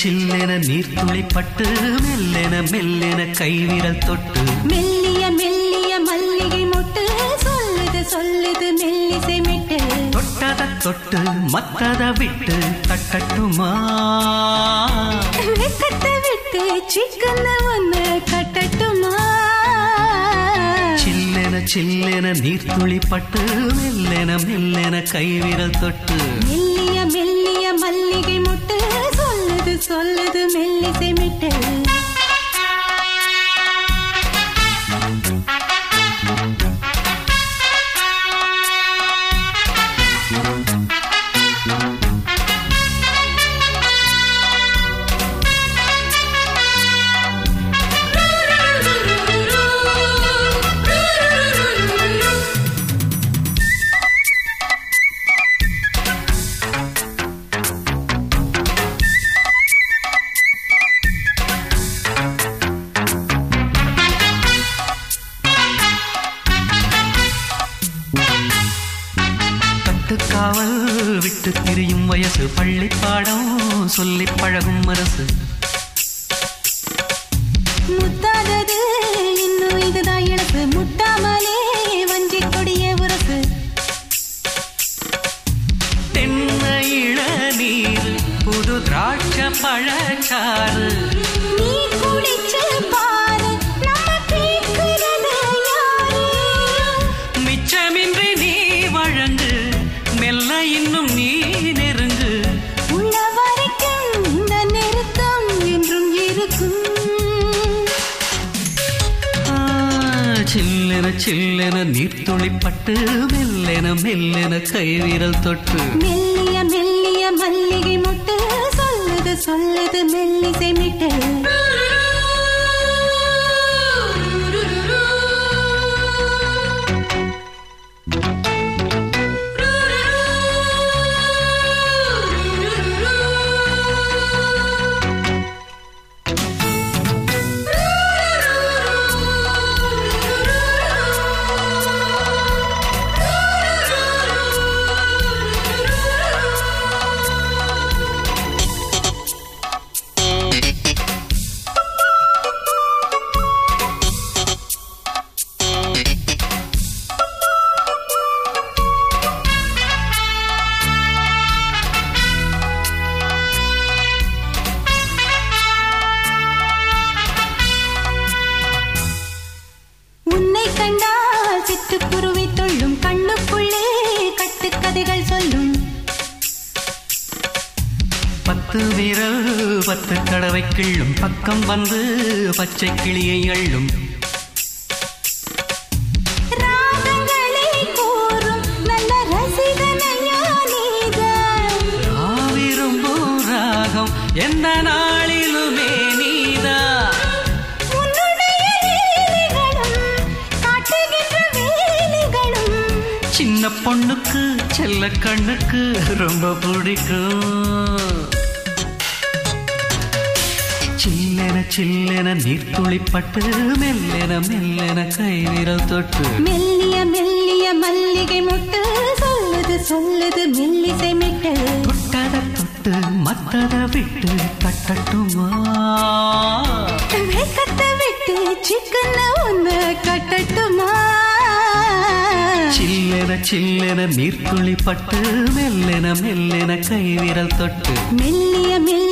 சில்லென நீர்த்துளி பட்டு மெல்லென மெல்லென கைவிரல் தொட்டு மெல்லிய மெல்லிய மல்லிகை மொட்டு சொல்லுது சொல்லுது மெல்லிசை மெட்டு தொட்டத தொட்டு மத்தத விட்டு தட்டட்டுமா வெக்கத்தை விட்டு சிக்கன ஒண்ணு கட்டட்டுமா சில்லென சில்லென நீர்த்துளி பட்டு மெல்லென மெல்லென கைவிரல் தொட்டு மெல்லிய மெல்லிய மல்லிகை மொட்டு சொல்லுது சொல்லுது மெல்லிசை மெட்டு கட்டுக்காவல் விட்டு திரியும் வயசு பள்ளி பாடம் சொல்லி பழகும் மனசு முத்தாதது இன்னும் இதுதான் எனக்கு முட்டாமலே வஞ்சி கொடிய உரசு தென்னை இளநீர் புது திராட்சை பழச்சாறு நீ குடிச்சு பாரு நம்ம கேட்கிறது யாரு மிச்சமின்றி நீ வழங்கு மெல்ல இன்னும் நீ நெருங்கு உள்ள வரைக்கும் இந்த நெருக்கம் என்றும் இருக்கும் ஆ, சில்லென சில்லென நீர்த்துளி பட்டு மெல்லென மெல்லென கைவிரல் தொட்டு மெல்லிய மெல்லிய மல்லிகை மொட்டு சொல்லுது சொல்லுது மெல்லிசை மிட்டு உன்னை கண்டால் சிட்டுக்குருவி தொள்ளும் கண்ணுக்குள்ளே கட்டுக்கதைகள் சொல்லும் பத்து வீரல் பத்து கடவை கிள்ளும் பக்கம் வந்து பச்சை கிளியை அள்ளும் ராகங்களை கூறும் நல்ல ரசிகனையா நீதான் நான் விரும்பும் ராகம் எந்த நாளிலுமே நீதா உன்னுடைய லீலைகளும் காட்டுகின்ற வேலைகளும் சின்ன பொண்ணுக்கு செல்ல கண்ணுக்கு ரொம்ப பிடிக்கும் சில்லென சில்லென நீர்த்துளி பட்டு மெல்லென மெல்லென கைவிரல் தொட்டு மெல்லிய மெல்லிய மல்லிகை மொட்டு சொல்லுது சொல்லுது மெல்லிசை மிட்டு தொட்டத தொட்டு மத்தத விட்டு தட்டட்டுமா வெக்கத்தை விட்டு சிக்கன ஒண்ணு கட்டட்டுமா சில்லென சில்லென நீர்த்துளி பட்டு மெல்லென மெல்லென கைவிரல் தொட்டு மெல்லிய மெல்லிய